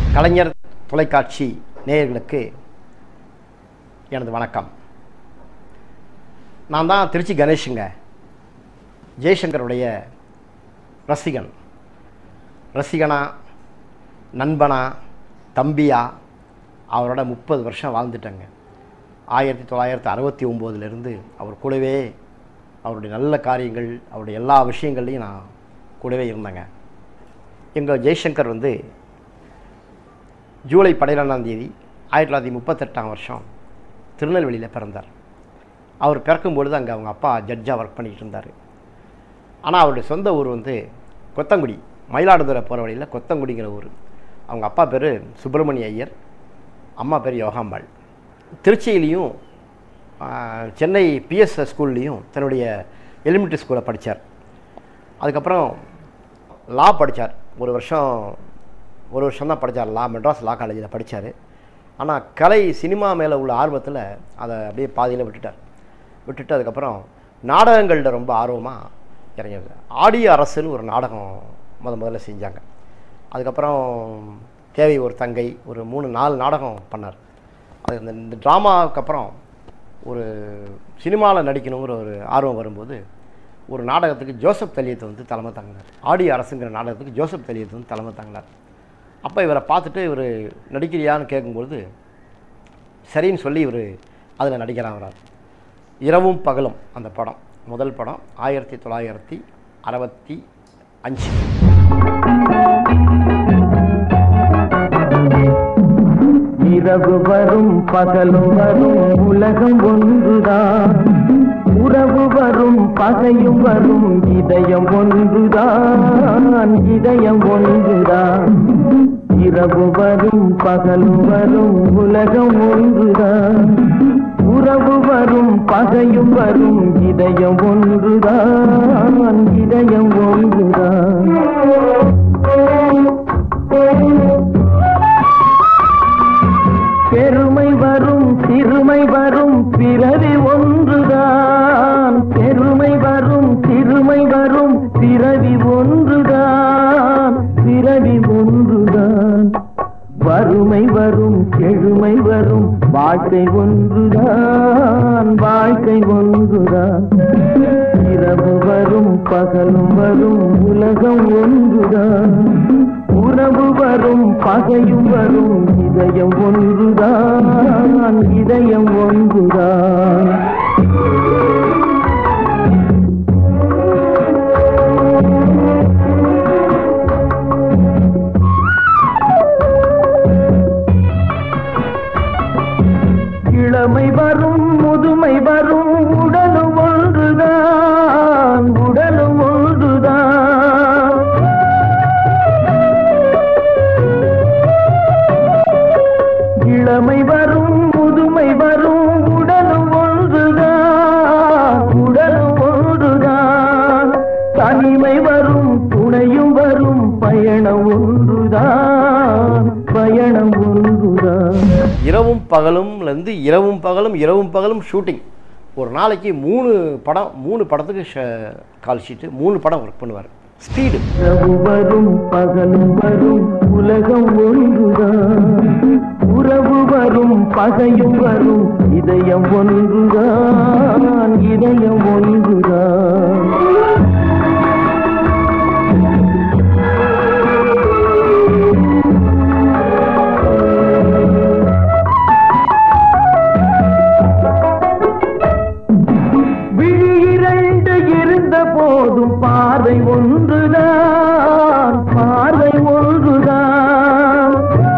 கலைஞர் தொலைக்காட்சி நேயர்களுக்கு எனது வணக்கம் நான் தான் திருச்சி கணேஷுங்க ஜெய்சங்கருடைய ரசிகன் ரசிகனா நண்பனா தம்பியா அவரோட முப்பது வருஷம் வாழ்ந்துட்டேங்க ஆயிரத்தி தொள்ளாயிரத்தி அறுபத்தி ஒம்போதுலேருந்து அவர் கூடவே அவருடைய நல்ல காரியங்கள் அவருடைய எல்லா விஷயங்கள்லையும் நான் கூடவே இருந்தேங்க எங்கள் ஜெய்சங்கர் வந்து ஜூலை பன்னிரெண்டாம் தேதி ஆயிரத்தி தொள்ளாயிரத்தி முப்பத்தெட்டாம் வருஷம் திருநெல்வேலியில் பிறந்தார் அவர் பிறக்கும் பொழுது அங்கே அவங்க அப்பா ஜட்ஜாக ஒர்க் பண்ணிகிட்டு இருந்தார் ஆனால் அவருடைய சொந்த ஊர் வந்து கொத்தங்குடி மயிலாடுதுறை போகிற வழியில் கொத்தங்குடிங்கிற ஊர் அவங்க அப்பா பேர் சுப்பிரமணிய ஐயர் அம்மா பேர் யோகாம்பாள் திருச்சியிலையும் ஆஹ், சென்னை பிஎஸ் ஸ்கூல்லையும் தன்னுடைய எலிமெண்ட்ரி ஸ்கூலில் படித்தார் அதுக்கப்புறம் லா படித்தார் ஒரு வருஷம் ஒரு வருஷம் தான் படித்தார் லா மெட்ராஸ் லா காலேஜில் படித்தார் ஆனால் கலை சினிமா மேலே உள்ள ஆர்வத்தில் அதை அப்படியே பாதியில் விட்டுட்டார் விட்டுட்டு அதுக்கப்புறம் நாடகங்களில் ரொம்ப ஆர்வமாக இறங்கியது ஆடிய அரசுன்னு ஒரு நாடகம் முத முதல்ல செஞ்சாங்க அதுக்கப்புறம் தேவை ஒரு தங்கை ஒரு மூணு நாலு நாடகம் பண்ணார் அது இந்த இந்த ட்ராமாவுக்கு அப்புறம் ஒரு சினிமாவில் நடிக்கணுங்கிற ஒரு ஆர்வம் வரும்போது ஒரு நாடகத்துக்கு ஜோசப் தலியத்தை வந்து தலைமை தாங்கினார் ஆடி அரசுங்கிற நாடகத்துக்கு ஜோசப் தலியத்தை வந்து தலைமை தாங்கினார் அப்போ இவரை பார்த்துட்டு இவர் நடிக்கிறியான்னு கேட்கும்பொழுது சரின்னு சொல்லி இவர் அதில் நடிக்கலாம் வரார் இரவும் பகலும் அந்த படம் முதல் படம் ஆயிரத்தி தொள்ளாயிரத்தி அறுபத்தி அஞ்சு இரவு வரும் பகலும் வரும் உலகம் ஒன்றுதான் உறவு வரும் பகையும் வரும் இதயம் ஒன்றுதான் இதயம் ஒன்றுதான் இரவு வரும் பகலும் வரும் உலகம் ஒன்றுதான் உறவு வரும் பகையும் வரும் இதயம் ஒன்றுதான் இதயம் ஒன்றுதான் பெருமை வரும் சிறுமை வரும் பிறவி ஒன்றுதான் பெருமை வரும் சிறுமை வரும் பிறவி ஒன்றுதான் பிறவி ஒன்றுதான் வறுமை வரும் கெழுமை வரும் வாழ்க்கை ஒன்றுதான் வாழ்க்கை ஒன்றுதான் இரவு வரும் பகலும் வரும் உலகம் ஒன்றுதான் உறவு வரும் பகையும் வரும் இதயம் ஒன்றுதான் இதயம் ஒன்றுதான் இளமை வரும் முதுமை வரும் உடலும் ஒன்றுதான் உடலும் ஒன்றுதான் இளமை வரும் முதுமை வரும் உடலும் ஒன்றுதான் உடலும் ஒன்றுதான் தனிமை வரும் துணையும் வரும் பயணம் ஒன்றுதான் பயணம் ஒன்றுதான் இரவும் பகலும்லேருந்து இரவும் பகலும் இரவும் பகலும் ஷூட்டிங் ஒரு நாளைக்கு மூணு படம் மூணு படத்துக்கு ஷ- கால் ஷீட்டு மூணு படம் ஒர்க் பண்ணுவார் ஸ்பீடு இரவு வரும் பகலும் வரும் உலகம் ஒன்றுதான் உறவு வரும் பகையும் வரும் இதயம் ஒன்றுதான் இதயம் ஒன்றுதான் விழி இரண்டு இருந்த போதும் பார்வை ஒன்றுதான் பார்வை ஒன்றுதான்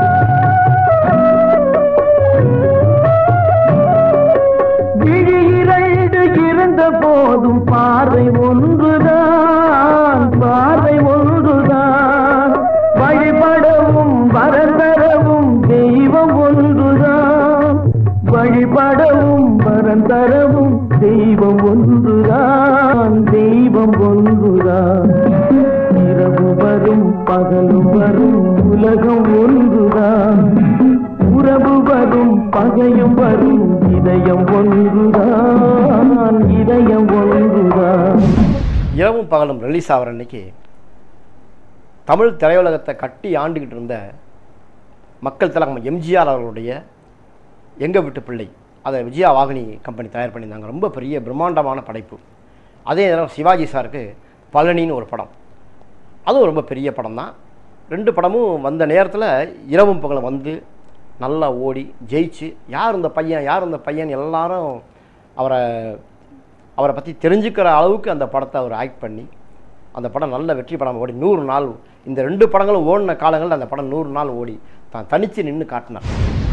விழி இரண்டு இருந்த போதும் பார்வை ஒன்றுதான் பார்வை ஒன்றுதான் வழிபடவும் வரந்தரவும் தெய்வம் ஒன்றுதான் வழிபடவும் வரந்தரவும் தெய்வம் ஒன்றுதான் தெய்வம் ஒன்றுதான் இரவு வரும் பகலும் வரும் உலகம் ஒன்றுதான் உறவு வரும் பகையும் வரும் இதயம் ஒன்றுதான் இதயம் ஒன்றுதான் இரவும் பகலும் ரிலீஸ் ஆகிற அன்னைக்கு தமிழ் திரையுலகத்தை கட்டி ஆண்டுகிட்டு இருந்த மக்கள் திலகம் எம்ஜிஆர் அவர்களுடைய எங்கள் வீட்டு பிள்ளை அதை விஜயா வாகினி கம்பெனி தயார் பண்ணியிருந்தாங்க ரொம்ப பெரிய பிரம்மாண்டமான படைப்பு அதே நேரம் சிவாஜி சாருக்கு பழனின்னு ஒரு படம் அதுவும் ரொம்ப பெரிய படம் தான் ரெண்டு படமும் வந்த நேரத்தில் இரவும் பகலும் வந்து நல்லா ஓடி ஜெயிச்சு யார் இந்த பையன் யார் இந்த பையன் எல்லாரும் அவரை அவரை பற்றி தெரிஞ்சுக்கிற அளவுக்கு அந்த படத்தை அவர் ஆக்ட் பண்ணி அந்த படம் நல்ல வெற்றி படம் ஓடி நூறு நாள் இந்த ரெண்டு படங்களும் ஓடின காலங்களில் அந்த படம் நூறு நாள் ஓடி தான் தனித்து நின்று காட்டினார்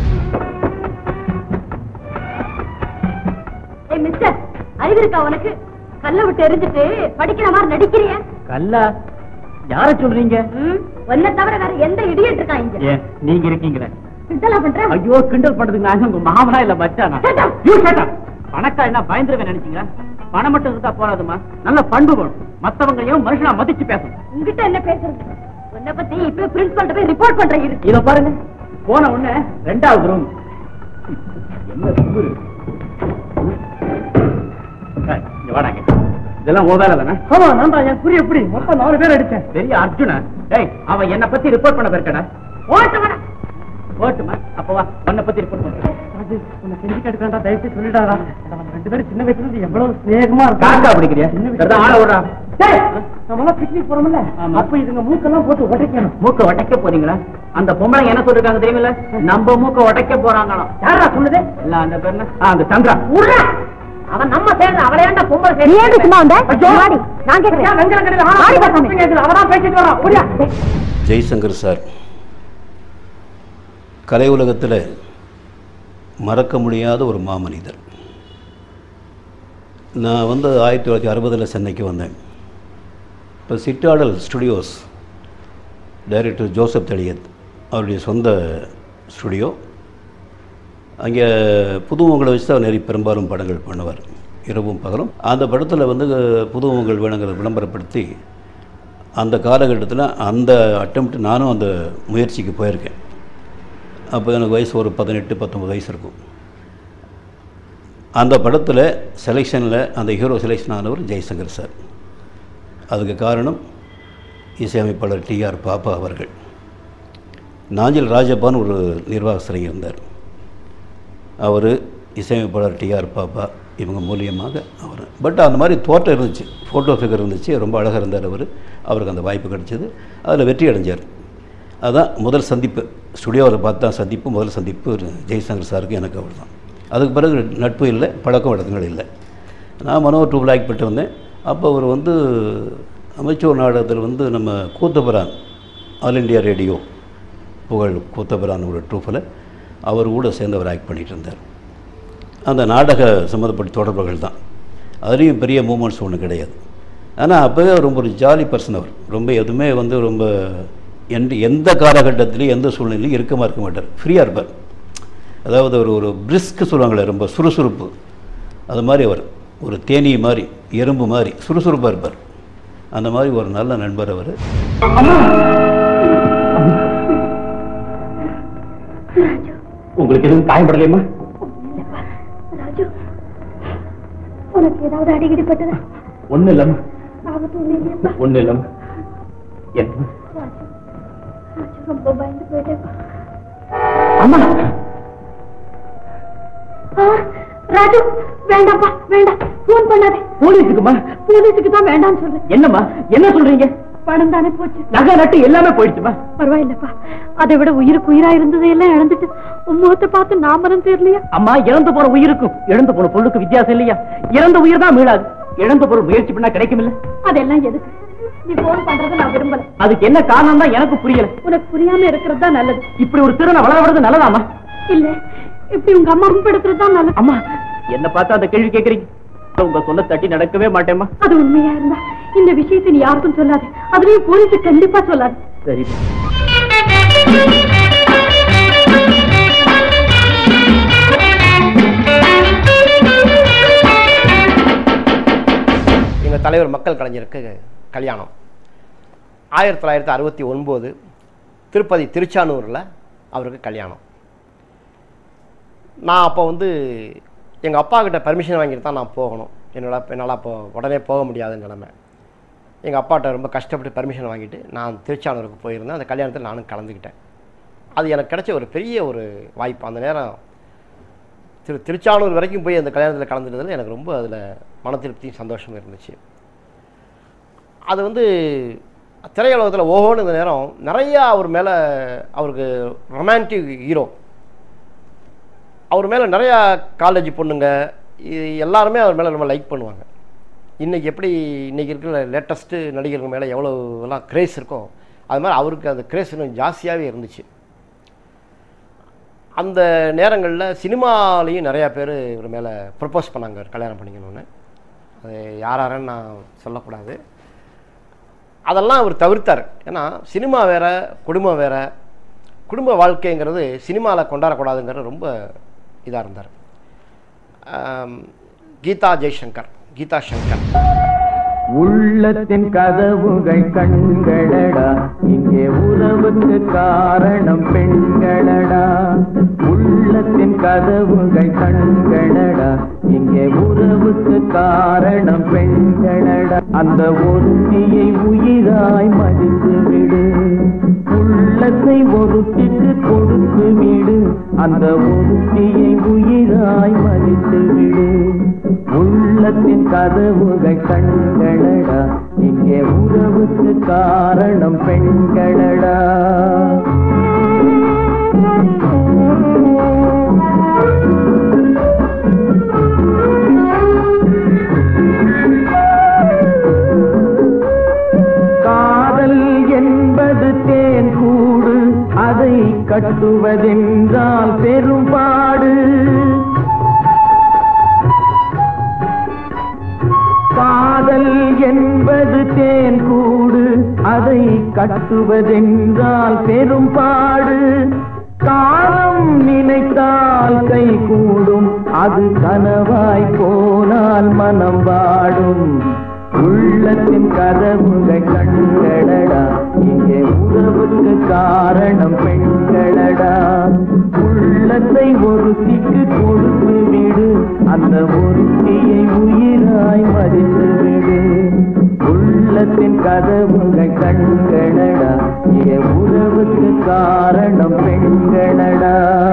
ஏய் மிஸ்டர் அறிவு இருக்கா உனக்கு கல்ல விட்டு எரிஞ்சிட்டு படிக்கிற மாதிரி நடிக்கிறிய கல்லா யார சொல்றீங்க ஒன்ன தவிர வேற எந்த இடியட் இருக்கா இங்க ஏன் நீங்க இருக்கீங்களே இதெல்லாம் பண்ற ஐயோ கிண்டல் பண்றதுக்கு நான் உங்க மாமனா இல்ல மச்சானா Shut up. You shut up. பணக்கா என்ன பயந்துருவேன் நினைச்சீங்களா பணம் மட்டும் இருந்தா போறாதுமா நல்ல பண்பு வேணும் மத்தவங்களையும் மனுஷனா மதிச்சு பேசணும் உங்ககிட்ட என்ன பேசுறது உன்னை பத்தி இப்ப பிரின்சிபல்ட்ட போய் ரிப்போர்ட் பண்ற இரு இத பாருங்க போன உடனே ரெண்டாவது ரூம் என்ன திமிரு. ஏய், இங்க வாடாங்க இதெல்லாம் உன் வேலை தானே ஆமா நான் தான் என் குறி எப்படி மொத்தம் நாலு பேர் அடிச்சேன் பெரிய அர்ஜுன டேய் அவன் என்ன பத்தி ரிப்போர்ட் பண்ண போயிருக்கடா ஓட்ட வர ஓட்டுமா அப்ப வா உன்னை பத்தி ரிப்போர்ட் பண்றேன் அது உன்னை செஞ்சு கட்டுக்கா தயவுசெய்து சொல்லிடாதா நம்ம ரெண்டு பேரும் சின்ன வயசுல இருந்து எவ்வளவு ஸ்நேகமா இருக்கோம் காக்கா பிடிக்கிறியா சின்ன ஆள விடுறா நம்மளாம் பிக்னிக் போறோம்ல அப்ப இதுங்க மூக்கெல்லாம் போட்டு உடைக்கணும் மூக்க உடைக்க போறீங்களா அந்த பொம்பளை என்ன சொல்லிருக்காங்க தெரியுமில்ல நம்ம மூக்க உடைக்க போறாங்களாம் யாரா சொல்லுது இல்ல அந்த பேர் என்ன? ஆ, அந்த சந்திரா உர்றா அவன் நம்ம சேர்ந்து அவளை ஏன்டா பொம்பளை நீ ஏன் சும்மா வந்த வாடி நான் கேக்குறேன் வாடி பாசாமி அவதான் பேசிட்டு வரான் புரியா ஜெய்சங்கர் சார் கலை உலகத்தில் மறக்க முடியாத ஒரு மாமனிதர் நான் வந்து ஆயிரத்தி தொள்ளாயிரத்தி அறுபதில் சென்னைக்கு வந்தேன் இப்போ Citadel studios director Joseph Thaliath அவருடைய சொந்த ஸ்டுடியோ அங்கே புதுமுகங்களை வச்சு தான் நிறைய பெரும்பாலும் படங்கள் பண்ணுவார் இரவும் பகலும் அந்த படத்தில் வந்து புதுமுகங்கள் வேணுங்கிறத விளம்பரப்படுத்தி அந்த காலகட்டத்தில் அந்த அட்டம்ப்ட் நானும் அந்த முயற்சிக்கு போயிருக்கேன் அப்போ எனக்கு வயசு ஒரு பதினெட்டு பத்தொம்பது வயசு இருக்கும் அந்த படத்தில் செலெக்ஷனில் அந்த ஹீரோ செலெக்ஷன் ஆனவர் ஜெய்சங்கர் சார் அதுக்கு காரணம் இசையமைப்பாளர் டிஆர் பாப்பா அவர்கள் நாஞ்சில் ராஜப்பான்னு ஒரு நிர்வாகஸ்தரை இருந்தார் அவர் இசையமைப்பாளர் டிஆர் பாப்பா இவங்க மூலியமாக அவர் பட் அந்த மாதிரி தோற்றம் இருந்துச்சு ஃபோட்டோ ஃபிகர் இருந்துச்சு ரொம்ப அழகாக இருந்தார் அவர் அவருக்கு அந்த வாய்ப்பு கிடைச்சது அதில் வெற்றி அடைஞ்சார் அதான் முதல் சந்திப்பு ஸ்டுடியோவில் பார்த்தா சந்திப்பு முதல் சந்திப்பு ஜெய்சங்கர் சாருக்கு எனக்கு அவர் தான் அதுக்கு பிறகு நட்பு இல்லை பழக்க வழக்கங்கள் இல்லை நான் மனோ டூபில் ஆக்ட் பண்ணிட்டு வந்தேன் அப்போ அவர் வந்து அமைச்சர் நாடகத்தில் வந்து நம்ம கூத்தபுரான் ஆல் இண்டியா ரேடியோ புகழ் கூத்தபுரான் ஒரு ட்ரூப்பில் அவர் கூட சேர்ந்து அவர் ஆக்ட் பண்ணிகிட்டு இருந்தார் அந்த நாடக சம்மந்தப்பட்ட தொடர்புகள் தான் அதுலேயும் பெரிய மூமெண்ட்ஸ் ஒன்றும் கிடையாது ஆனால் அப்போவே ரொம்ப ஒரு ஜாலி பர்சன் அவர் ரொம்ப எதுவுமே வந்து ரொம்ப எந்த எந்த காலகட்டத்திலையும் எந்த சூழ்நிலையும் இறுக்கமாக இருக்க மாட்டார் ஃப்ரீயாக இருப்பார் அதாவது ஒரு ஒரு பிரிஸ்க்கு சொல்லுவாங்களே ரொம்ப சுறுசுறுப்பு அது மாதிரி அவர் ஒரு தேனி மாதிரி எறும்பு மாதிரி சுறுசுறுப்பாக இருப்பார் அந்த மாதிரி ஒரு நல்ல நண்பர் அவர் உங்களுக்கு எதுவும் காயப்படலையுமா ராஜு உனக்கு ஏதாவது அடிக்கடி பட்டதா ஒன்றும் இல்லைம்மா ஆபத்து ஒண்ணு இல்லையாப்பா ஒன்றும் இல்லைம்மா என்ன ராஜு ராஜு ரொம்ப பயந்து போயிட்டேப்பா அம்மா ஆ, ராஜு வேண்டாம்ப்பா வேண்டாம் போன் பண்ணாதே போலீஸுக்குமா போலீஸுக்கு தான் வேண்டாம்னு சொல்றேன் என்னம்மா என்ன சொல்றீங்க பணம் தானே போச்சு நகை நட்டு எல்லாமே போயிடுச்சுமா பரவாயில்லப்பா அதை விட உயிருக்கு உயிரா இருந்ததையெல்லாம் இழந்துட்டு உன் முகத்தை பார்த்து நாமரம் தெரியலையா அம்மா இறந்து போற உயிருக்கும் இழந்து போன பொருளுக்கு வித்தியாசம் இல்லையா இறந்த உயிர் தான் மீளாது இழந்த பொருள் முயற்சி பண்ணா கிடைக்கும் இல்ல அதெல்லாம் எதுக்கு நீ போன் பண்றதை நான் விரும்பல அதுக்கு என்ன காரணம் தான் எனக்கு புரியல உனக்கு புரியாம இருக்கிறது தான் நல்லது இப்படி ஒரு திருநை வளர விடுறது நல்லதாமா இல்ல இப்படி உங்க அம்மா முன்படுத்துறது தான் நல்லது அம்மா என்ன பார்த்தா அந்த கேள்வி கேக்குறீங்க உங்க சொன்ன தட்டி நடக்கவே மாட்டேம்மா அது உண்மையா இருந்தா இந்த விஷயத்தை நீ யாருக்கும் சொல்லாது அதுலயும் போலீஸுக்கு கண்டிப்பா சொல்லாது சரி எங்கள் தலைவர் மக்கள் கலைஞருக்கு கல்யாணம் ஆயிரத்தி தொள்ளாயிரத்தி அறுபத்தி ஒன்பது திருப்பதி திருச்சானூரில் அவருக்கு கல்யாணம் நான் அப்போ வந்து எங்கள் அப்பா கிட்ட பர்மிஷன் வாங்கிட்டு தான் நான் போகணும் என்னால் என்னால் அப்போ உடனே போக முடியாத நிலைமை எங்கள் அப்பாட்ட ரொம்ப கஷ்டப்பட்டு பர்மிஷன் வாங்கிட்டு நான் திருச்சானூருக்கு போயிருந்தேன் அந்த கல்யாணத்தில் நானும் கலந்துக்கிட்டேன் அது எனக்கு கிடைச்ச ஒரு பெரிய ஒரு வாய்ப்பு அந்த நேரம் திரு திருச்சானூர் வரைக்கும் போய் அந்த கல்யாணத்தில் கலந்துட்டதில் எனக்கு ரொம்ப அதில் மன திருப்தியும் சந்தோஷமும் இருந்துச்சு அது வந்து திரையுலகத்தில் ஓஹோன்னு இந்த நேரம் நிறையா அவர் மேலே அவருக்கு ரொமான்டிக் ஹீரோ அவர் மேலே நிறையா காலேஜ் பொண்ணுங்க இது எல்லாருமே அவர் மேலே ரொம்ப லைக் பண்ணுவாங்க இன்றைக்கி எப்படி இன்றைக்கி இருக்கிற லேட்டஸ்ட்டு நடிகர்கள் மேலே எவ்வளோ எல்லாம் கிரேஸ் இருக்கோ அது மாதிரி அவருக்கு அந்த கிரேஸ் இன்னும் ஜாஸ்தியாகவே இருந்துச்சு அந்த நேரங்களில் சினிமாலேயும் நிறையா பேர் இவர் மேலே ப்ரப்போஸ் பண்ணாங்க இவர் கல்யாணம் பண்ணிக்கணும்னு அது யார் யாருன்னு நான் சொல்லக்கூடாது அதெல்லாம் அவர் தவிர்த்தார் ஏன்னா சினிமா வேற குடும்பம் வேற குடும்ப வாழ்க்கைங்கிறது சினிமாவில் கொண்டாடக்கூடாதுங்கிறது ரொம்ப இதாக இருந்தார் ஆம், கீதா ஜெய்சங்கர் கீதா சங்கர் உள்ளத்தின் கதவுகள் கண்களடா இங்கே உறவுக்கு காரணம் பெண்களடா உள்ளத்தின் கதவுகள் கண்களடா இங்கே உறவுக்கு காரணம் பெண்களடா அந்த ஒருத்தியை உயிராய் மதித்து விடு உள்ளத்தை ஒருத்திக்கு கொடுத்து விடு அந்த ஒருத்தியை உயிராய் மதித்து விடு உள்ளத்தின் கதவுகள் கண்களடா இங்கே உறவுக்கு காரணம் பெண்களடா காதல் என்பது தேன் கூடு அதை கட்டுவதென்றால் பெரும்பாடு காதல் என்பது தேன் கூடு அதை கட்டுவதென்றால் பெரும்பாடு காலம் நினைத்தால் கை கூடும் அது கனவாய் போனால் மனம் வாடும் உள்ளத்தின் கதவுகள் கண்களடா இங்கே உறவுக்கு காரணம் பெண்களடா உள்ளத்தை ஒருத்திக்கு கொடுத்து விடு அந்த ஒருத்தியை உயிராய் மதித்து விடு உள்ளத்தின் கதவுகள் கண்களடா இங்கே உறவுக்கு காரணம் பெண்களடா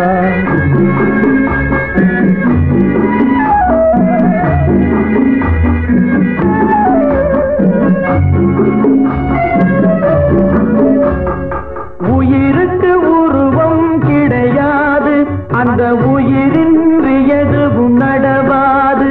உயிருக்கு உருவம் கிடையாது அந்த உயிரின்றி எதுவும் நடவாது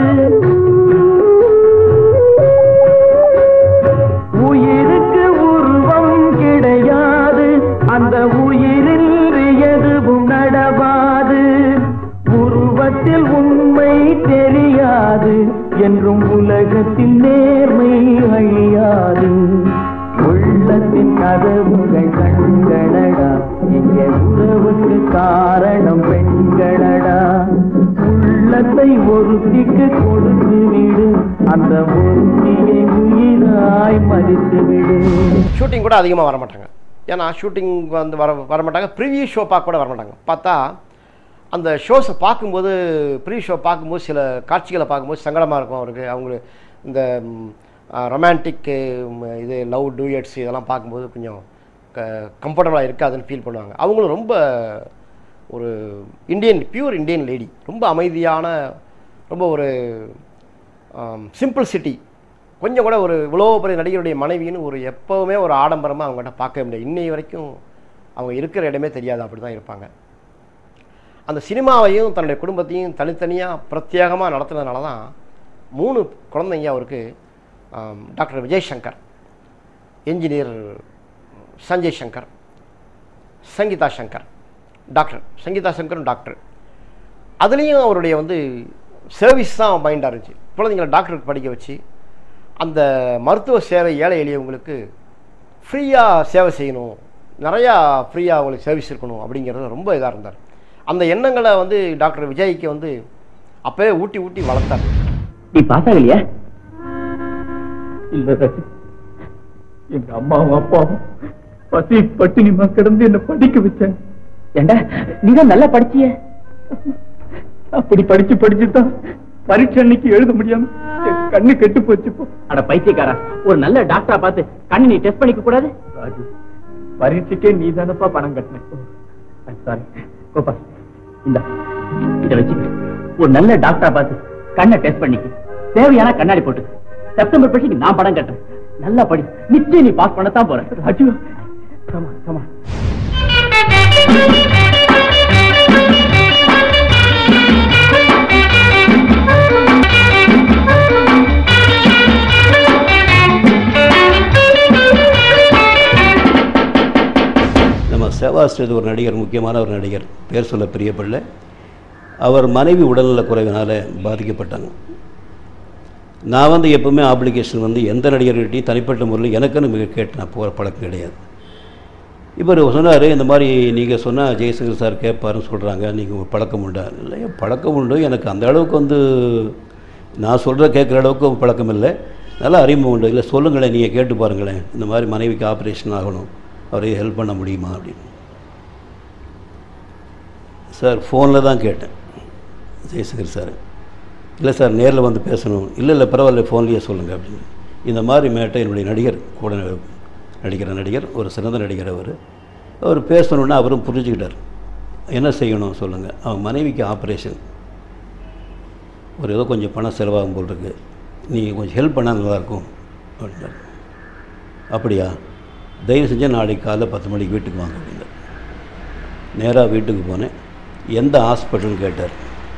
உயிருக்கு உருவம் கிடையாது அந்த உயிரின்றி எதுவும் நடவாது உருவத்தில் உண்மை தெரியாது என்றும் உலகத்தில் நேர்மை அழியாது உள்ளத்தின் கதவுகள் கண்களடா இங்கே உறவுக்கு காரணம் பெண்களடா உள்ளத்தை ஒருத்திக்கு கொடுத்து விடு அந்த ஒருத்தியை உயிராய் மதித்து விடு ஷூட்டிங் கூட அதிகமாக வர மாட்டாங்க ஏன்னா ஷூட்டிங் வந்து வர வர மாட்டாங்க ப்ரிவியூ ஷோ பார்க்க கூட வர மாட்டாங்க பார்த்தா அந்த ஷோஸை பார்க்கும்போது ப்ரிவியூ ஷோ பார்க்கும்போது சில காட்சிகளை பார்க்கும்போது சங்கடமாக இருக்கும் அவருக்கு அவங்க இந்த ரொமான்டிக்கு இது லவ் டூயட்ஸ் இதெல்லாம் பார்க்கும்போது கொஞ்சம் க கம்ஃபர்டபுளாக இருக்காதுன்னு ஃபீல் பண்ணுவாங்க அவங்களும் ரொம்ப ஒரு இந்தியன் பியூர் இந்தியன் லேடி ரொம்ப அமைதியான ரொம்ப ஒரு சிம்பிள் சிட்டி கொஞ்சம் கூட ஒரு இவ்வளோ பெரிய நடிகருடைய மனைவின்னு ஒரு எப்போவுமே ஒரு ஆடம்பரமாக அவங்ககிட்ட பார்க்க முடியாது இன்னை வரைக்கும் அவங்க இருக்கிற இடமே தெரியாது அப்படி தான் இருப்பாங்க அந்த சினிமாவையும் தன்னுடைய குடும்பத்தையும் தனித்தனியாக பிரத்யேகமாக நடத்துனதுனால தான் மூணு குழந்தைங்க அவருக்கு ஆம், doctor Vijay Shankar engineer Sanjay Shankar Sangeetha Shankar doctor Sangeetha சங்கரும் டாக்டர் அதுலேயும் அவருடைய வந்து சர்வீஸ் தான் மைண்டாக இருந்துச்சு குழந்தைங்களை டாக்டருக்கு படிக்க வச்சு அந்த மருத்துவ சேவை ஏழை எளியவங்களுக்கு ஃப்ரீயாக சேவை செய்யணும் நிறையா ஃப்ரீயாக அவங்களுக்கு சர்வீஸ் இருக்கணும் அப்படிங்கிறது ரொம்ப இதாக இருந்தார் அந்த எண்ணங்களை வந்து டாக்டர் விஜய்க்கு வந்து அப்போவே ஊட்டி ஊட்டி வளர்த்தார் நீ பாஸ் ஆகலையா இல்ல ராஜு எங்க அம்மாவும் அப்பாவும் பசி பட்டினிமா கிடந்து என்ன படிக்க வச்சாங்க ஏண்டா நீதான் நல்லா படிச்சிய அப்படி படிச்சு படிச்சுதான் பரீட்சை அன்னைக்கு எழுத முடியாம என் கண்ணு கெட்டு போச்சு போ அட பைத்தியக்காரா ஒரு நல்ல டாக்டரா பார்த்து கண்ணு நீ டெஸ்ட் பண்ணிக்க கூடாது ராஜு பரீட்சைக்கே நீ தானப்பா பணம் கட்டின சாரி கோபா இந்த இதை வச்சுக்க ஒரு நல்ல டாக்டரா பார்த்து கண்ணை டெஸ்ட் பண்ணிக்க தேவையான கண்ணாடி போட்டு செப்டம்பர் பட்சிக்கு நான் படம் கட்டுறேன் நல்லா படி நிச்சயம் நீ பாஸ் பண்ணத்தான் போறேன் ராஜு கமா கமா நம்ம சேவாஸ்ரீ ஒரு நடிகர் முக்கியமான ஒரு நடிகர் பேர் சொல்ல பிரியப்படல அவர் மனைவி உடல்நல குறைவினால் பாதிக்கப்பட்டாங்க நான் வந்து எப்பவுமே அப்ளிகேஷன் வந்து எந்த நடிகர்கிட்டையும் தனிப்பட்ட முறையில் எனக்குன்னு மிக கேட்டு நான் போகிற பழக்கம் கிடையாது இவர் சொன்னார் இந்த மாதிரி நீங்கள் சொன்னால் ஜெயசங்கர் சார் கேட்பாருன்னு சொல்கிறாங்க நீங்கள் ஒரு பழக்கம் உண்டா இல்லையா பழக்கம் உண்டு எனக்கு அந்த அளவுக்கு வந்து நான் சொல்கிற கேட்குற அளவுக்கு பழக்கம் இல்லை நல்லா அறிமுகம் உண்டு இல்லை சொல்லுங்களேன் நீங்கள் கேட்டு பாருங்களேன் இந்த மாதிரி மனைவிக்கு ஆப்ரேஷன் ஆகணும் அவரை ஹெல்ப் பண்ண முடியுமா அப்படின்னு சார் ஃபோனில் தான் கேட்டேன் ஜெயசங்கர் சார் இல்லை சார் நேரில் வந்து பேசணும் இல்லை இல்லை பரவாயில்ல ஃபோன்லேயே சொல்லுங்கள் அப்படின்னு இந்த மாதிரி மேட்டை என்னுடைய நடிகர் கூட நடிக்கிற நடிகர் ஒரு சிறந்த நடிகர் அவர் அவர் பேசணுன்னா அவரும் புரிஞ்சுக்கிட்டார் என்ன செய்யணும் சொல்லுங்கள் அவன் மனைவிக்கு ஆப்ரேஷன் ஒரு ஏதோ கொஞ்சம் பணம் செலவாகும் போல் இருக்கு நீங்கள் கொஞ்சம் ஹெல்ப் பண்ணால் நல்லாயிருக்கும் அப்படின்னாரு அப்படியா தயவு செஞ்சு நாளைக்கு காலைல பத்து மணிக்கு வீட்டுக்கு வாங்க அப்படின்னார் நேராக வீட்டுக்கு போனேன் எந்த ஹாஸ்பிட்டல்னு கேட்டார்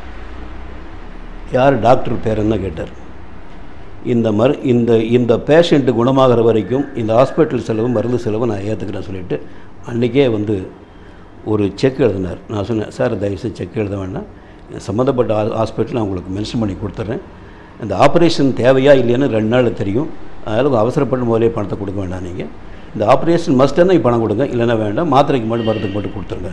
யார் டாக்டர் பேர் என்ன கேட்டார் இந்த மரு இந்த இந்த பேஷண்ட்டு குணமாகிற வரைக்கும் இந்த ஹாஸ்பிட்டல் செலவு மருந்து செலவு நான் ஏற்றுக்கிறேன்னு சொல்லிட்டு அன்றைக்கே வந்து ஒரு செக் எழுதினார் நான் சொன்னேன் சார் தயவுசெய்து செக் எழுத வேண்டாம் சம்மந்தப்பட்ட ஹாஸ்பிட்டல் நான் உங்களுக்கு மென்ஷன் பண்ணி கொடுத்துட்றேன் இந்த ஆப்ரேஷன் தேவையா இல்லையான்னு ரெண்டு நாள் தெரியும் அதனால் அவசரப்பட்டு முதலே பணத்தை கொடுக்க வேண்டாம் நீங்கள் இந்த ஆப்ரேஷன் மஸ்ட்டுன்னா நீங்கள் பணம் கொடுங்க இல்லைன்னா வேண்டாம் மாத்திரைக்கு மட்டும் மருந்துக்கு மட்டும் கொடுத்துருங்க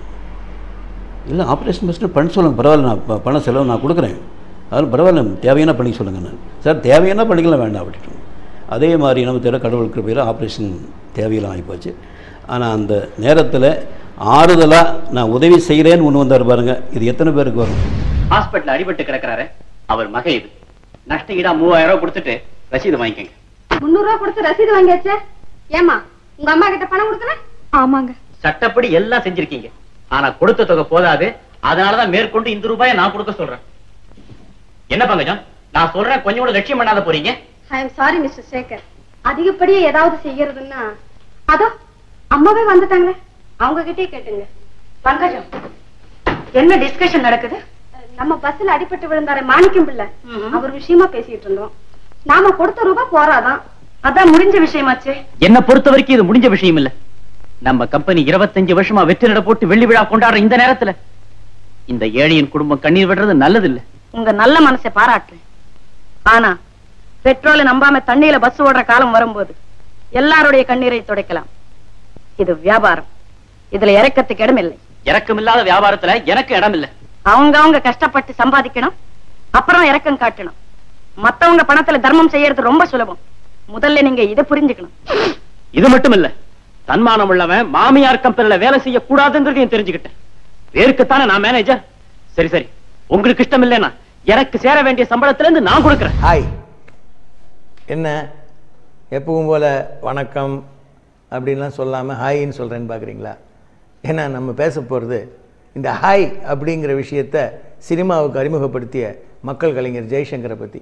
இல்லை ஆப்ரேஷன் மஸ்ட்டு பண்ண சொல்லுங்கள் பரவாயில்ல நான் ப- பணம் செலவு நான் கொடுக்குறேன் அதனால் பரவாயில்ல தேவையான பண்ணி சொல்லுங்கள் நான் சார் தேவையான பண்ணிக்கலாம் வேண்டாம் அப்படின்ட்டு அதே மாதிரி நம்ம தெரியல கடவுள் கிருபையில் ஆப்ரேஷன் தேவையெல்லாம் ஆகிப்போச்சு ஆனால் அந்த நேரத்தில் ஆறுதலாக நான் உதவி செய்கிறேன்னு ஒன்று வந்தார் பாருங்க இது எத்தனை பேருக்கு வரும் ஹாஸ்பிட்டல் அடிபட்டு கிடக்குறாரு அவர் மக இது நஷ்ட ஈடா மூவாயிரம் ரூபாய் கொடுத்துட்டு ரசீது வாங்கிக்கங்க முன்னூறு ரூபா கொடுத்து ரசீது வாங்கியாச்சே ஏமா உங்க அம்மா கிட்ட பணம் கொடுக்கல ஆமாங்க சட்டப்படி எல்லாம் செஞ்சிருக்கீங்க ஆனா கொடுத்த தொகை போதாது அதனாலதான் மேற்கொண்டு இந்த ரூபாயை நான் கொடுக்க சொல்றேன் என்ன பங்கஜம் நான் சொல்றேன் கொஞ்சம் கூட லட்சியம் பண்ணாத போறீங்க I am sorry mister Sekar அதிகப்படியே ஏதாவது செய்யறதுன்னா அதோ அம்மாவே வந்துட்டாங்களே அவங்க கிட்டே கேட்டுங்க பங்கஜம் என்ன டிஸ்கஷன் நடக்குது நம்ம பஸ்ல அடிபட்டு விழுந்தாரு மாணிக்கம் பிள்ளை அவர் விஷயமா பேசிட்டு இருந்தோம் நாம கொடுத்த ரூபாய் போறாதான் அதான் முடிஞ்ச விஷயமாச்சே என்ன பொறுத்த வரைக்கும் இது முடிஞ்ச விஷயம் இல்ல நம்ம கம்பெனி 25 வருஷமா வெற்றி நட போட்டு வெள்ளி விழா கொண்டாடுற இந்த நேரத்துல இந்த ஏழையின் குடும்பம் கண்ணீர் விடுறது நல்லது இல்ல உங்க நல்ல மனசை பாராட்டுறேன் ஆனா பெட்ரோலை நம்பாம தண்ணியில பஸ் ஓடுற காலம் வரும்போது எல்லாருடைய கண்ணீரை துடைக்கலாம் இது வியாபாரம் இதுல இறக்கத்துக்கு இடமில்லை இறக்கமில்லாத வியாபாரத்துல எனக்கு இடம் இல்ல அவங்க அவங்க கஷ்டப்பட்டு சம்பாதிக்கணும் அப்புறம் இறக்கம் காட்டணும் மத்தவங்க பணத்துல தர்மம் செய்யறது ரொம்ப சுலபம் முதல்ல நீங்க இதை புரிஞ்சுக்கணும் இது மட்டும் இல்ல தன்மானம் உள்ளவன் மாமியார் கம்பெனில வேலை செய்ய கூடாதுங்கிறதையும் தெரிஞ்சுக்கிட்டேன் பேருக்குத்தானே நான் மேனேஜர் சரி சரி உங்களுக்கு இஷ்டம் இல்லைன்னா எனக்கு சேர வேண்டிய சம்பளத்துல இருந்து நான் கொடுக்கறேன் ஹாய் என்ன எப்பவும் போல வணக்கம் அப்படின்லாம் சொல்லாமல் ஹாய்ன்னு சொல்கிறேன்னு பார்க்குறீங்களா ஏன்னா நம்ம பேச போகிறது இந்த ஹாய் அப்படிங்கிற விஷயத்த சினிமாவுக்கு அறிமுகப்படுத்திய மக்கள் கலைஞர் ஜெய்சங்கரை பற்றி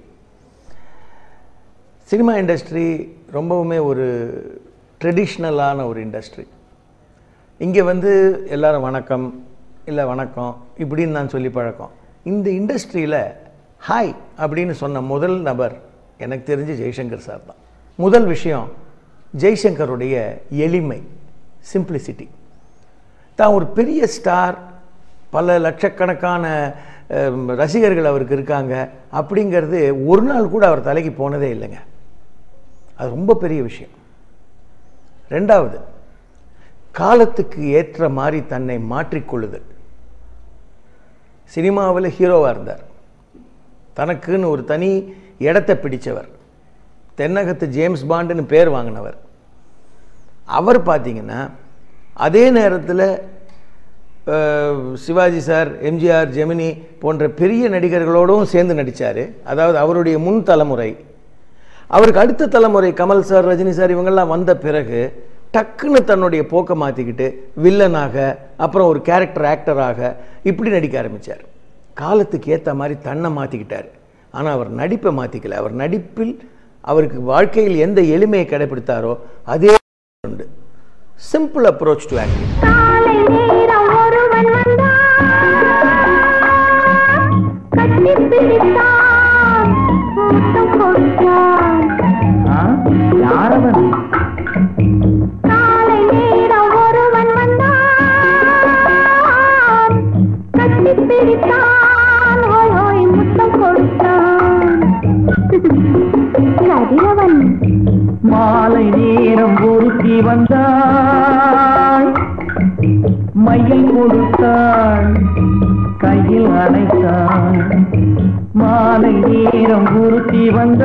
சினிமா இண்டஸ்ட்ரி ரொம்பவுமே ஒரு ட்ரெடிஷ்னலான ஒரு இண்டஸ்ட்ரி இங்கே வந்து எல்லாரும் வணக்கம் இல்லை வணக்கம் இப்படின்னு நான் சொல்லி பழக்கம் இந்த இண்டஸ்ட்ரியில் ஹாய் அப்படின்னு சொன்ன முதல் நபர் எனக்கு தெரிஞ்சு ஜெய்சங்கர் சார் தான் முதல் விஷயம் ஜெய்சங்கருடைய எளிமை சிம்பிளிசிட்டி தான் ஒரு பெரிய ஸ்டார் பல லட்சக்கணக்கான அஹ், ரசிகர்கள் அவருக்கு இருக்காங்க அப்படிங்கிறது ஒரு நாள் கூட அவர் தலைக்கு போனதே இல்லைங்க அது ரொம்ப பெரிய விஷயம் ரெண்டாவது காலத்துக்கு ஏற்ற மாதிரி தன்னை மாற்றிக்கொள்ளுதல் சினிமாவில் ஹீரோவாக இருந்தார் தனக்குன்னு ஒரு தனி இடத்தை பிடிச்சவர் தென்னகத்து ஜேம்ஸ் பாண்டுன்னு பேர் வாங்கினவர் அவர் பார்த்தீங்கன்னா அதே நேரத்தில் சிவாஜி சார் எம்ஜிஆர் ஜெமினி போன்ற பெரிய நடிகர்களோடும் சேர்ந்து நடித்தார் அதாவது அவருடைய முன் தலைமுறை அவருக்கு அடுத்த தலைமுறை கமல் சார் ரஜினி சார் இவங்கெல்லாம் வந்த பிறகு டக்குன்னு தன்னுடைய போக்கை மாற்றிக்கிட்டு வில்லனாக அப்புறம் ஒரு கேரக்டர் ஆக்டராக இப்படி நடிக்க ஆரம்பித்தார் காலத்துக்கு ஏற்ற மாதிரி தன்னை மாற்றிக்கிட்டார் ஆனால் அவர் நடிப்பை மாற்றிக்கல அவர் நடிப்பில் அவருக்கு வாழ்க்கையில் எந்த எளிமையை கடைபிடித்தாரோ அதே உண்டு சிம்பிள் அப்ரோச் டு ஆக்டிங் காலை நேரம் ஒருவன் வந்தான் கட்டி பிடித்தான் முத்தம் கொடுத்தான் யாரவன் காலை நேரம் ஒருவன் வந்தான் கட்டி பிடித்தான் ஓய் ஓய் முத்தம் கொடுத்தான் கதிரவன் மாலை நேரம் ஒருத்தி வந்தாள் மையில் கொடுத்தாள் கையில் அணைத்தாள் மாலை நேரம் ஒருத்தி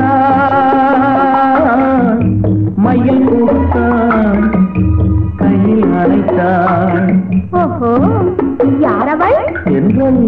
வந்தாள் மையில் கொடுத்தாள் கையில் அணைத்தாள் ஓஹோ யாரவள் என்றால்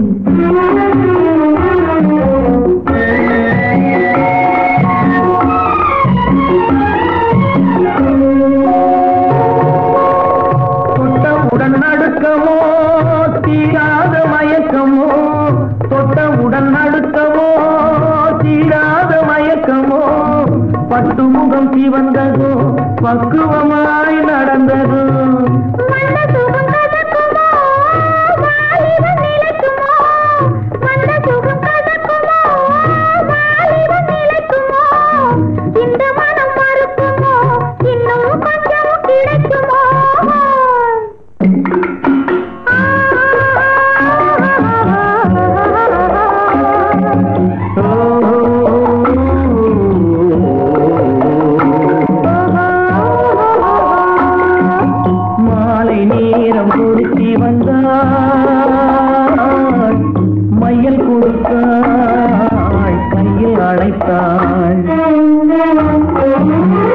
தொட்டவுடன் நடுக்கமோ தீராத மயக்கமோ தொட்டவுடன் நடுக்கமோ தீராத மயக்கமோ பட்டு முகம் சிவந்ததோ பக்குவமாய் நடந்ததோ மன்ன சுகம் கதக்குமோ வாலிபம் நிலைக்குமோ மன்ன சுகம் கதக்குமோ வாலிபம் நிலைக்குமோ இந்த மனம் மறுக்குமோ இன்னும் கொஞ்சம் கிடைக்குமோ மாலை நேரம் கொடுத்தி வந்தாள் மையல் கொடுத்தாள் கையில் அழைத்தாள்